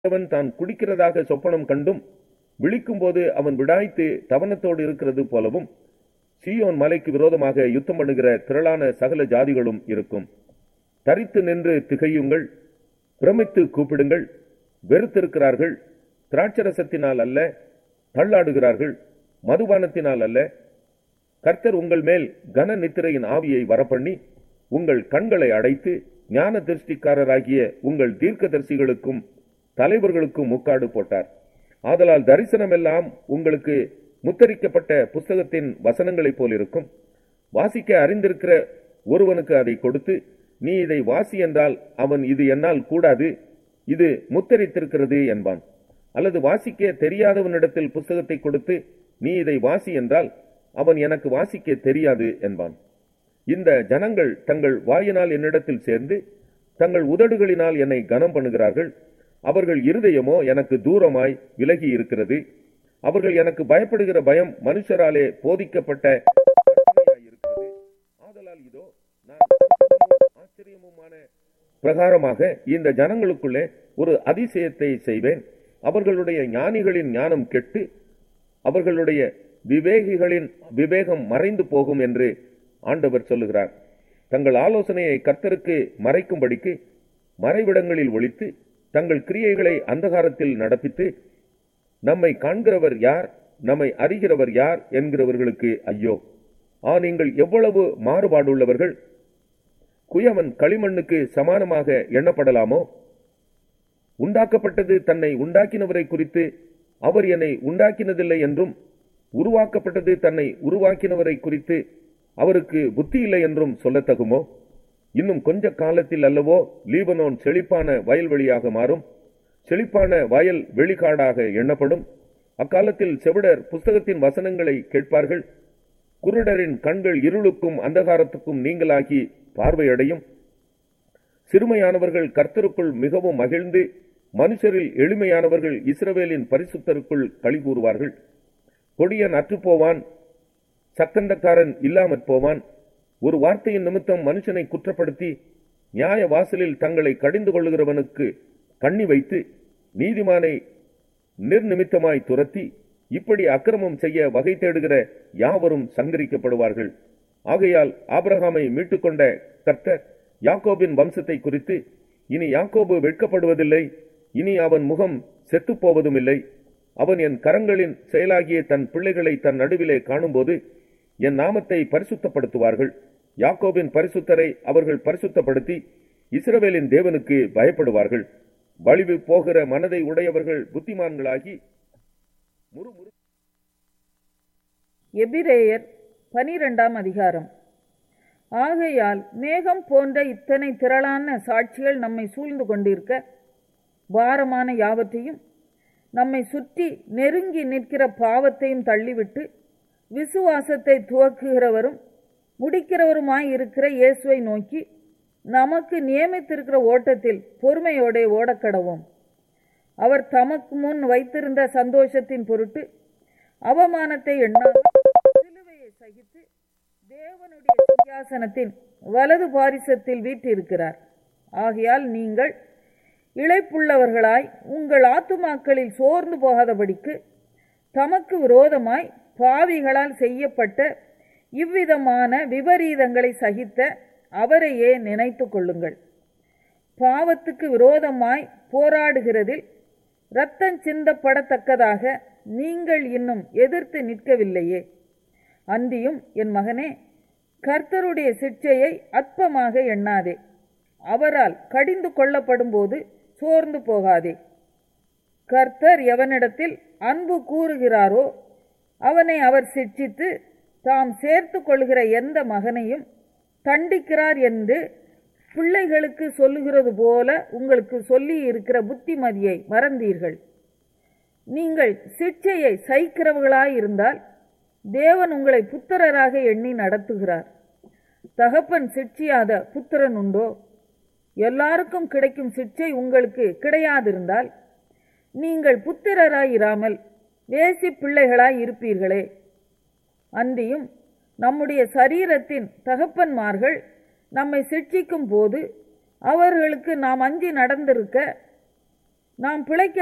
அவன் தான் குடிக்கிறதாக சொப்பனம் கண்டும் விழிக்கும்போது அவன் விடாய்த்து தவனத்தோடு இருக்கிறது போலவும் சீயோன் மலைக்கு விரோதமாக யுத்தம் பண்ணுகிற திரளான சகல ஜாதிகளும் இருக்கும் தரித்து நின்று திகையுங்கள் பிரமித்து கூப்பிடுங்கள் வெறுத்திருக்கிறார்கள் திராட்சரசத்தினால் அல்ல தள்ளாடுகிறார்கள் மதுபானத்தினால் அல்ல கர்த்தர் உங்கள் மேல் கன நித்திரையின் ஆவியை வரப்பண்ணி உங்கள் கண்களை அடைத்து ஞான திருஷ்டிக்காரராகிய உங்கள் தீர்க்கதரிசிகளுக்கும் தலைவர்களுக்கும் முக்காடு போட்டார் ஆதலால் தரிசனமெல்லாம் உங்களுக்கு முத்தரிக்கப்பட்ட புஸ்தகத்தின் வசனங்களைப் போலிருக்கும் வாசிக்க அறிந்திருக்கிற ஒருவனுக்கு அதை கொடுத்து நீ இதை வாசி என்றால் அவன் இது என்னால் கூடாது இது முத்தரித்திருக்கிறது என்பான் அல்லது வாசிக்க தெரியாதவனிடத்தில் புஸ்தகத்தை கொடுத்து நீ இதை வாசி என்றால் அவன் எனக்கு வாசிக்க தெரியாது என்பான் இந்த ஜனங்கள் தங்கள் வாயினால் என்னிடத்தில் சேர்ந்து தங்கள் உதடுகளினால் என்னை கனம் பண்ணுகிறார்கள் அவர்கள் இருதயமோ எனக்கு தூரமாய் விலகி இருக்கிறது அவர்கள் எனக்கு பயப்படுகிற பயம் மனுஷராலே போதிக்கப்பட்ட கற்பனையாய் இருக்கிறது ஆதலால் இதோ நான் அற்புதமும் ஆச்சரியமுமான பிரகாரமாக இந்த ஜனங்களுக்குள்ளே ஒரு அதிசயத்தை செய்வேன் அவர்களுடைய ஞானிகளின் ஞானம் கெட்டு அவர்களுடைய விவேகிகளின் விவேகம் மறைந்து போகும் என்று ஆண்டவர் சொல்லுகிறார் தங்கள் ஆலோசனையை கர்த்தருக்கு மறைக்கும்படிக்கு மறைவிடங்களில் ஒழித்து தங்கள் கிரியைகளை அந்தகாரத்தில் நடப்பித்து நம்மை காண்கிறவர் யார் நம்மை அறிகிறவர் யார் என்கிறவர்களுக்கு ஐயோ ஆ நீங்கள் எவ்வளவு மாறுபாடுள்ளவர்கள் குயவன் களிமண்ணுக்கு சமானமாக எண்ணப்படலாமோ உண்டாக்கப்பட்டது தன்னை உண்டாக்கினவரை குறித்து அவர் என்னை உண்டாக்கினதில்லை என்றும் உருவாக்கப்பட்டது தன்னை உருவாக்கினவரை குறித்து அவருக்கு புத்தி இல்லை என்றும் சொல்லத்தகுமோ இன்னும் கொஞ்ச காலத்தில் அல்லவோ லீபனோன் செழிப்பான வயல்வெளியாக மாறும் செழிப்பான வயல் வெளிக்காடாக எண்ணப்படும் அக்காலத்தில் செவிடர் புஸ்தகத்தின் வசனங்களை கேட்பார்கள் குருடரின் கண்கள் இருளுக்கும் அந்தகாரத்துக்கும் நீங்களாகி பார்வையடையும் சிறுமையானவர்கள் கர்த்தருக்குள் மிகவும் மகிழ்ந்து மனுஷரில் எளிமையானவர்கள் இஸ்ரவேலின் பரிசுத்தருக்குள் களி கூறுவார்கள் கொடியன் அற்றுப்போவான் சக்கண்டக்காரன் இல்லாமற் போவான் ஒரு வார்த்தையின் நிமித்தம் மனுஷனை குற்றப்படுத்தி நியாய வாசலில் தங்களை கடிந்து கொள்ளுகிறவனுக்கு கண்ணி வைத்து நீதிமானை நிர்நிமித்தமாய் துரத்தி இப்படி அக்கிரமம் செய்ய வகை தேடுகிற யாவரும் சங்கரிக்கப்படுவார்கள் ஆகையால் ஆபிரகாமை மீட்டுக்கொண்ட கர்த்தர் யாக்கோபின் வம்சத்தை குறித்து இனி யாக்கோபு வெட்கப்படுவதில்லை இனி அவன் முகம் செத்துப் போவதும் இல்லை அவன் என் கரங்களின் செயலாகிய தன் பிள்ளைகளை தன் நடுவிலே காணும்போது என் நாமத்தை பரிசுத்தப்படுத்துவார்கள் யாக்கோபின் பரிசுத்தரை அவர்கள் பரிசுத்தப்படுத்தி இஸ்ரவேலின் தேவனுக்கு பயப்படுவார்கள் வலிவு போகிற மனதை உடையவர்கள் புத்திமான்களாகி முறுமுறு எபிரேயர் பனிரெண்டாம் அதிகாரம் ஆகையால் மேகம் போன்ற இத்தனை திரளான சாட்சிகள் நம்மை சூழ்ந்து கொண்டிருக்க பாரமான யாவற்றையும் நம்மை சுற்றி நெருங்கி நிற்கிற பாவத்தையும் தள்ளிவிட்டு விசுவாசத்தை துவக்குகிறவரும் முடிக்கிறவருமாய் இருக்கிற இயேசுவை நோக்கி நமக்கு நியமித்திருக்கிற ஓட்டத்தில் பொறுமையோடே ஓடக்கடவோம் அவர் தமக்கு முன் வைத்திருந்த சந்தோஷத்தின் பொருட்டு அவமானத்தை எண்ணாமல் சிலுவையை சகித்து தேவனுடைய சிங்காசனத்தின் வலது பாரிசத்தில் வீற்றிருக்கிறார் ஆகையால் நீங்கள் இழைப்புள்ளவர்களாய் உங்கள் ஆத்துமாக்களில் சோர்ந்து போகாதபடிக்கு தமக்கு விரோதமாய் பாவிகளால் செய்யப்பட்ட இவ்விதமான விபரீதங்களை சகித்த அவரையே நினைத்து கொள்ளுங்கள் பாவத்துக்கு விரோதமாய் போராடுகிறதில் இரத்தம் சிந்தப்படத்தக்கதாக நீங்கள் இன்னும் எதிர்த்து நிற்கவில்லையே அன்றியும் என் மகனே கர்த்தருடைய சிற்சையை அற்பமாக எண்ணாதே அவரால் கடிந்து கொள்ளப்படும்போது சோர்ந்து போகாதே கர்த்தர் எவனிடத்தில் அன்பு கூறுகிறாரோ அவனை அவர் சிட்சித்து தாம் சேர்த்து கொள்கிற எந்த மகனையும் தண்டிக்கிறார் என்று பிள்ளைகளுக்கு சொல்லுகிறது போல உங்களுக்கு சொல்லி இருக்கிற புத்திமதியை மறந்தீர்கள் நீங்கள் சிட்சையை சகிக்கிறவர்களாயிருந்தால் தேவன் உங்களை புத்திரராக எண்ணி நடத்துகிறார் தகப்பன் சிட்சியாத புத்திரன் உண்டோ எல்லாருக்கும் கிடைக்கும் சிட்சை உங்களுக்கு கிடையாதிருந்தால் நீங்கள் புத்திரராயிராமல் வேசி பிள்ளைகளாய் இருப்பீர்களே அன்றியும் நம்முடைய சரீரத்தின் தகப்பன்மார்கள் நம்மை சிட்சிக்கும் போது அவர்களுக்கு நாம் அஞ்சி நடந்திருக்க நாம் பிழைக்க